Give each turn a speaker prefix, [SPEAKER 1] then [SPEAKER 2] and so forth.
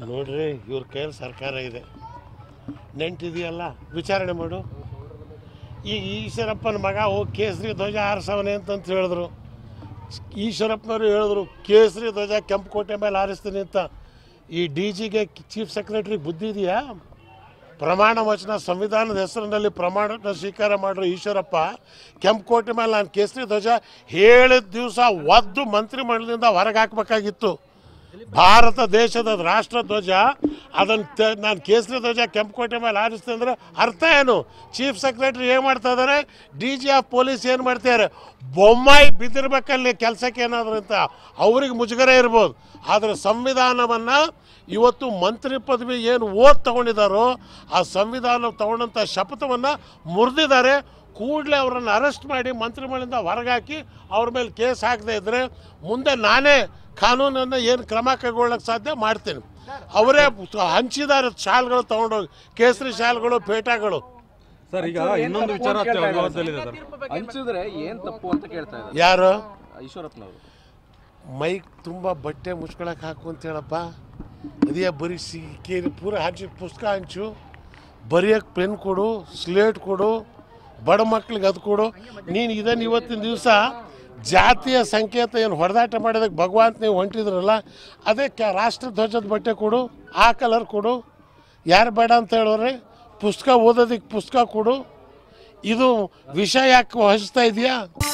[SPEAKER 1] ನೋಡ್ರಿ ಇವ್ರ ಕೈಯಲ್ಲಿ ಸರ್ಕಾರ ಇದೆ ನೆಂಟಿದೆಯಲ್ಲ ವಿಚಾರಣೆ ಮಾಡು ಈಗ ಈಶ್ವರಪ್ಪನ ಮಗ ಹೋಗಿ ಕೇಸರಿ ಧ್ವಜ ಹಾರಿಸವನೆ ಅಂತಂತ ಹೇಳಿದ್ರು ಈಶ್ವರಪ್ಪನವರು ಹೇಳಿದ್ರು ಕೇಸರಿ ಧ್ವಜ ಕೆಂಪು ಕೋಟೆ ಮೇಲೆ ಹಾರಿಸ್ತೀನಿ ಅಂತ ಈ ಡಿ ಜಿಗೆ ಚೀಫ್ ಸೆಕ್ರೆಟ್ರಿ ಬುದ್ಧಿ ಇದೆಯಾ ಪ್ರಮಾಣ ವಚನ ಸಂವಿಧಾನದ ಹೆಸರಿನಲ್ಲಿ ಪ್ರಮಾಣ ಸ್ವೀಕಾರ ಮಾಡಿರೋ ಈಶ್ವರಪ್ಪ ಕೆಂಪುಕೋಟೆ ಮೇಲೆ ನಾನು ಕೇಸರಿ ಧ್ವಜ ಹೇಳಿದ ದಿವಸ ಒದ್ದು ಮಂತ್ರಿಮಂಡಲದಿಂದ ಹೊರಗೆ ಹಾಕಬೇಕಾಗಿತ್ತು ಭಾರತ ದೇಶದ ರಾಷ್ಟ್ರ ಧ್ವಜ ಅದನ್ನು ನಾನು ಕೇಸರಿ ಧ್ವಜ ಕೆಂಪುಕೋಟೆ ಮೇಲೆ ಹಾರಿಸ್ತೀನಿ ಅಂದರೆ ಅರ್ಥ ಏನು ಚೀಫ್ ಸೆಕ್ರೆಟರಿ ಏನು ಮಾಡ್ತಾ ಇದ್ದಾರೆ ಡಿ ಜಿ ಆಫ್ ಪೊಲೀಸ್ ಏನು ಮಾಡ್ತಿದ್ದಾರೆ ಬೊಮ್ಮಾಯಿ ಬಿದ್ದಿರ್ಬೇಕಲ್ಲಿ ಕೆಲಸಕ್ಕೆ ಏನಾದರೂ ಅಂತ ಅವ್ರಿಗೆ ಮುಜುಗರ ಇರ್ಬೋದು ಆದರೆ ಸಂವಿಧಾನವನ್ನು ಇವತ್ತು ಮಂತ್ರಿ ಪದವಿ ಏನು ಓದ್ ತಗೊಂಡಿದ್ದಾರೋ ಆ ಸಂವಿಧಾನ ತಗೊಂಡಂಥ ಶಪಥವನ್ನು ಮುರಿದಿದ್ದಾರೆ ಕೂಡಲೇ ಅವರನ್ನು ಅರೆಸ್ಟ್ ಮಾಡಿ ಮಂತ್ರಿಮಂಡಲದಿಂದ ಹೊರಗಾಕಿ ಅವ್ರ ಮೇಲೆ ಕೇಸ್ ಹಾಕದೇ ಇದ್ದರೆ ಮುಂದೆ ನಾನೇ ಕಾನೂನನ್ನು ಏನು ಕ್ರಮ ಕೈಗೊಳ್ಳಕ್ಕೆ ಸಾಧ್ಯ ಮಾಡ್ತೀನಿ ಅವರೇ ಹಂಚಿದ್ದಾರೆ ಶಾಲ್ಗಳು ತೊಗೊಂಡೋಗಿ ಕೇಸರಿ ಶಾಲ್ಗಳು ಪೇಟಗಳು
[SPEAKER 2] ಸರ್ ಈಗ ಇನ್ನೊಂದು ವಿಚಾರ ವಿವಾದದಲ್ಲಿದೆ ಸರ್
[SPEAKER 3] ಹಂಚಿದ್ರೆ ಏನ್ ತಪ್ಪು ಅಂತ ಕೇಳ್ತಾ ಇದ್ದಾರೆ
[SPEAKER 1] ಯಾರು
[SPEAKER 3] ಈಶ್ವರಪ್ಪನವರು
[SPEAKER 1] ಮೈಕ್ ತುಂಬ ಬಟ್ಟೆ ಮುಚ್ಕೊಳಕ್ಕೆ ಹಾಕು ಅಂತ ಹೇಳಪ್ಪ ಅದೇ ಬರೀ ಸಿ ಕೇರಿ ಪೂರ ಹಂಚಿ ಪುಸ್ತಕ ಹಂಚು ಬರೆಯೋಕ್ಕೆ ಪೆನ್ ಕೊಡು ಸ್ಲೇಟ್ ಕೊಡು ಬಡ ಮಕ್ಳಿಗೆ ಅದು ಕೊಡು ನೀನು ಇದನ್ನು ಇವತ್ತಿನ ದಿವಸ ಜಾತಿಯ ಸಂಕೇತ ಏನು ಹೊಡೆದಾಟ ಮಾಡೋದಕ್ಕೆ ಭಗವಂತ ನೀವು ಹೊಂಟಿದ್ರಲ್ಲ ಅದೇ ಕ ರಾಷ್ಟ್ರ ಧ್ವಜದ ಬಟ್ಟೆ ಕೊಡು ಆ ಕಲರ್ ಕೊಡು ಯಾರು ಬೇಡ ಅಂತ ಹೇಳೋರೆ ಪುಸ್ತಕ ಓದೋದಕ್ಕೆ ಪುಸ್ತಕ ಕೊಡು ಇದು ವಿಷಯ ಯಾಕೆ ಹಚ್ತಾ ಇದೆಯಾ